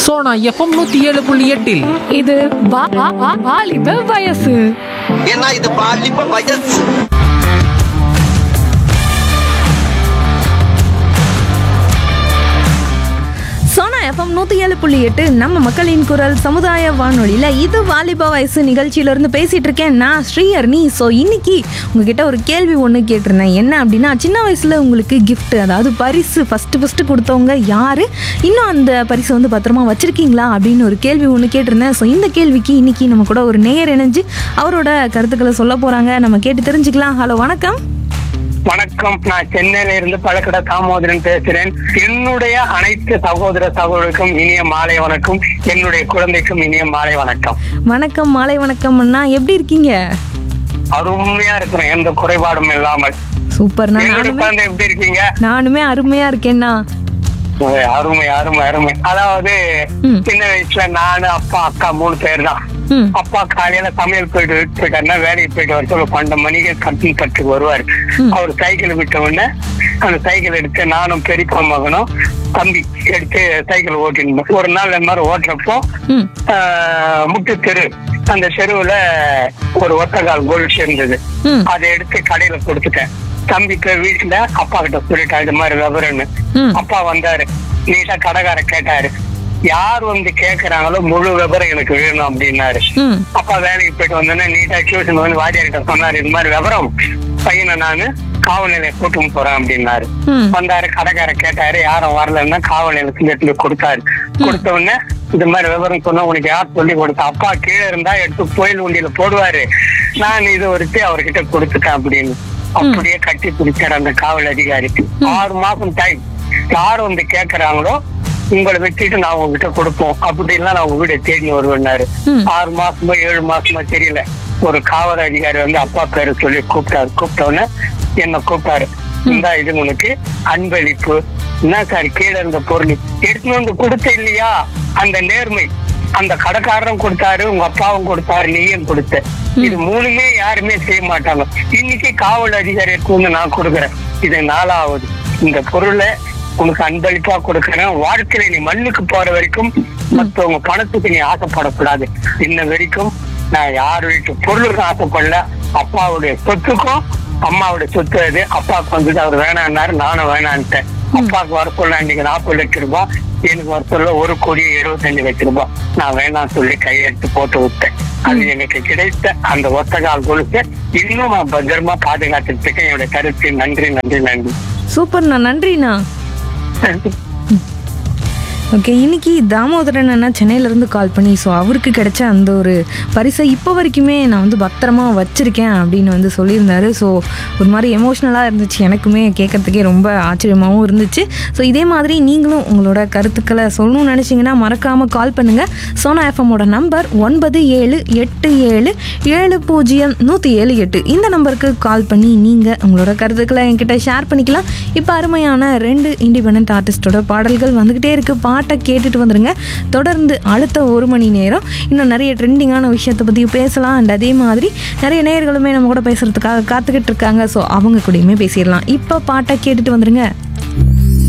Sona FM நூத்தி ஏழு புள்ளி எட்டில் இது வா- வா- வா- வாலிப வயசு ஏன்னா இது பாலிப்ப வயசு சோனா எஃப்எம் நூற்றி ஏழு புள்ளி எட்டு நம்ம மக்களின் குரல் சமுதாய வானொலியில் இது வாலிப வயசு நிகழ்ச்சியிலேருந்து பேசிகிட்டு இருக்கேன் நான் ஸ்ரீஹர்னி ஸோ இன்னைக்கு உங்ககிட்ட ஒரு கேள்வி ஒன்று கேட்டிருந்தேன் என்ன அப்படின்னா சின்ன வயசில் உங்களுக்கு gift அதாவது பரிசு ஃபஸ்ட்டு ஃபஸ்ட்டு கொடுத்தவங்க யார் இன்னும் அந்த பரிசு வந்து பத்திரமா வச்சுருக்கீங்களா அப்படின்னு ஒரு கேள்வி ஒன்று கேட்டிருந்தேன் ஸோ இந்த கேள்விக்கு இன்னைக்கு நம்ம கூட ஒரு நேயர் இணைஞ்சு அவரோட கருத்துக்களை சொல்ல போகிறாங்க நம்ம கேட்டு தெரிஞ்சுக்கலாம் ஹலோ வணக்கம் வணக்கம் நான் சென்னையில இருந்து பழக்கட தாமோதரன் பேசுறேன் என்னுடைய அனைத்து சகோதர சகோதரருக்கும் இனிய மாலை வணக்கம் என்னுடைய குழந்தைக்கும் இனிய மாலை வணக்கம் வணக்கம் மாலை வணக்கம் அண்ணா எப்படி இருக்கீங்க அருமையா இருக்கிறேன் எந்த குறைபாடும் இல்லாமல் சூப்பர்ண்ணா என்னுடைய நானுமே குழந்தை எப்படி இருக்கீங்க நானுமே அருமையா இருக்கேன்னா ஓ, அருமை அருமை அருமை அதாவது ம். சின்ன வயசுல நானு அப்பா அக்கா மூணு பேர் தான் ம் அப்பா காலையில சமையல் போயிட்டு போயிட்டாருன்னா வேலைக்கு போயிட்டு வர சொல்ல பன்னெண்டு மணிக்கு கட்டிங் கட்டுக்கு வருவாரு ம். அவர் சைக்கிள் விட்ட உடனே அந்த சைக்கிள் எடுத்து நானும் பெரியப்பா மகனும் தம்பி எடுத்து சைக்கிள் ஓட்டிருந்தோம் ஒரு நாள் இந்த மாதிரி ஓட்டுறப்போ ம் ஆஹ், முட்டு தெரு அந்த தெருவுல ஒரு ஒத்தகால் கோல்ஸ் இருந்தது ம். அதை எடுத்து கடையில கொடுத்துட்டேன் தம்பிக்கு வீட்டுல அப்பா கிட்ட சொல்லிட்டேன் இது மாதிரி விவரம்னு ம். அப்பா வந்தாரு நீட்டா கடைக்கார கேட்டாரு யார் வந்து கேக்குறாங்களோ முழு விவரம் எனக்கு வேணும் அப்படின்னாரு ம் அப்பா வேலைக்கு போயிட்டு வந்தோடனே நீட்டா டியூஷன் வந்து வாத்தியார்கிட்ட சொன்னாரு இது மாதிரி விவரம் பையனை நானு காவல் நிலையம் கூட்டும் போறேன் அப்படின்னாரு ம். வந்தாரு கடைக்கார கேட்டாரு யாரும் வரலன்னா காவல் நிலையத்துல எடுத்து போய் கொடுத்தாரு கொடுத்த உடனே இந்த மாதிரி விவரம் சொன்னா உனக்கு யார் சொல்லி கொடுத்தா அப்பா கீழே இருந்தா எடுத்து கோயில் உண்டியில போடுவாரு நான் இது ஒருத்தி அவர்கிட்ட கொடுத்துட்டேன் அப்படின்னு அப்படியே கட்டி பிடிச்சாரு அந்த காவல் அதிகாரிக்கு ஆறு மாசம் டைம் யார் வந்து கேக்குறாங்களோ உங்களை வச்சுட்டு நான் உங்ககிட்ட கொடுப்போம் அப்படின்லாம் நான் உங்க வீட தேடி வருவேன்னாரு ம். ஆறு மாசமா ஏழு மாசமா தெரியல ஒரு காவல் அதிகாரி வந்து அப்பா பேரை சொல்லி கூப்பிட்டாரு கூப்பிட்ட உடனே என்ன கூப்பிட்டாரு இந்தா இது உனக்கு அன்பளிப்பு என்ன சார் கீழே இருந்த பொருள் எடுத்துன்னு வந்து கொடுத்த இல்லையா அந்த நேர்மை அந்த கடைக்காரரும் கொடுத்தாரு உங்க அப்பாவும் கொடுத்தாரு நீயும் கொடுத்த இது மூணுமே யாருமே செய்ய மாட்டாங்க இன்னைக்கு காவல் அதிகாரிக்கு வந்து நான் கொடுக்குறேன் இது நாலாவது இந்த பொருளை உனக்கு அன்பளிப்பா கொடுக்கறேன் வாழ்க்கையில நீ மண்ணுக்கு போற வரைக்கும் மத்தவங்க பணத்துக்கு நீ ஆசைப்படக்கூடாது இன்ன வரைக்கும் நான் யார் வீட்டு பொருளுக்கும் ஆசைப்படல அப்பாவுடைய சொத்துக்கும் அம்மாவுடைய சொத்து அது அப்பாவுக்கு வந்துட்டு அவர் வேணான்னாரு நானும் வேணான்ட்டேன் அப்பாவுக்கு வர சொல்ல இன்னைக்கு நாற்பது லட்சம் ரூபாய் எனக்கு வர சொல்ல ஒரு கோடி எழுபத்தஞ்சு லட்சம் ரூபாய் நான் வேணாம் சொல்லி கையெழுத்து போட்டு விட்டேன் அது எனக்கு கிடைத்த அந்த ஒத்த கால் கொலுசை இன்னும் நான் பத்திரமா பாதுகாத்துட்டு இருக்கேன் என்னோட கருத்து நன்றி நன்றி நன்றி சூப்பர்ண்ணா நன்றிண்ணா ஓகே இன்னைக்கு தாமோதரன் அண்ணா சென்னையிலேருந்து கால் பண்ணி ஸோ அவருக்கு கிடைச்ச அந்த ஒரு பரிசை இப்போ வரைக்குமே நான் வந்து பத்திரமா வச்சுருக்கேன் அப்படின்னு வந்து சொல்லியிருந்தாரு ஸோ ஒரு மாதிரி எமோஷ்னலாக இருந்துச்சு எனக்குமே கேட்கறதுக்கே ரொம்ப ஆச்சரியமாகவும் இருந்துச்சு ஸோ இதே மாதிரி நீங்களும் உங்களோட கருத்துக்களை சொல்லணும்னு நினச்சிங்கன்னா மறக்காமல் கால் பண்ணுங்கள் சோனா எஃப்எம்மோட நம்பர் ஒன்பது ஏழு எட்டு ஏழு ஏழு பூஜ்ஜியம் நூற்றி ஏழு எட்டு இந்த நம்பருக்கு கால் பண்ணி நீங்கள் உங்களோட கருத்துக்களை என்கிட்ட ஷேர் பண்ணிக்கலாம் இப்போ அருமையான ரெண்டு இண்டிபெண்ட் ஆர்டிஸ்டோட பாடல்கள் வந்துக்கிட்டே இருக்குது பாட்டை கேட்டுட்டு வந்துருங்க தொடர்ந்து அடுத்த ஒரு மணி நேரம் இன்னும் நிறைய ட்ரெண்டிங்கான விஷயத்தை பற்றி பேசலாம் அண்ட் அதே மாதிரி நிறைய நேயர்களுமே நம்ம கூட பேசுகிறதுக்காக காத்துக்கிட்டு இருக்காங்க ஸோ அவங்க கூடயுமே பேசிடலாம் இப்போ பாட்டை கேட்டுட்டு வந்துருங்க